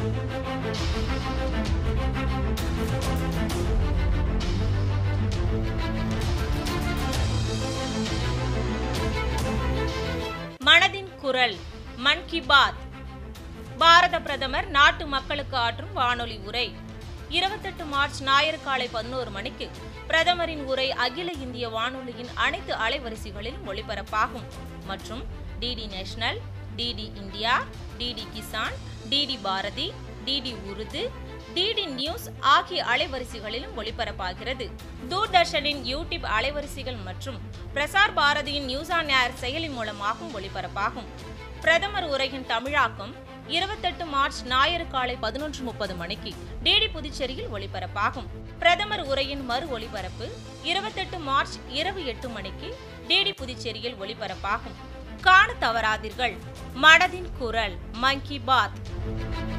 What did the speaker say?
மனதின் குரல் மன் கி பாத் பாரத பிரதமர் நாட்டு மக்களுக்கு ஆற்றும் வானொலி உரை இருபத்தெட்டு மார்ச் ஞாயிறு காலை பதினோரு மணிக்கு பிரதமரின் உரை அகில இந்திய வானொலியின் அனைத்து அலைவரிசைகளிலும் ஒளிபரப்பாகும் மற்றும் DD national DD India DD Kisan DD Bharati DD Urdu DD news ஆகிய அலைவரிசைகளிலும் ஒளிபரப்பாகிறது தூர்தர்ஷனின் யூடியூப் அலைவரிசைகள் மற்றும் பிரசார் பாரதியின் நியூஸ் ஆன் ஏர் செயலி மூலமாகவும் ஒளிபரப்பாகும் பிரதமர் உரையின் தமிழாக்கம் இருபத்தெட்டு மார்ச் ஞாயிறு காலை பதினொன்று முப்பது மணிக்கு டிடி புதுச்சேரியில் ஒளிபரப்பாகும் பிரதமர் உரையின் மறு ஒளிபரப்பு இருபத்தெட்டு மார்ச் இரவு எட்டு மணிக்கு டிடி புதுச்சேரியில் ஒளிபரப்பாகும் காண தவறாதீர்கள் மனதின் குரல் மன் கி பாத்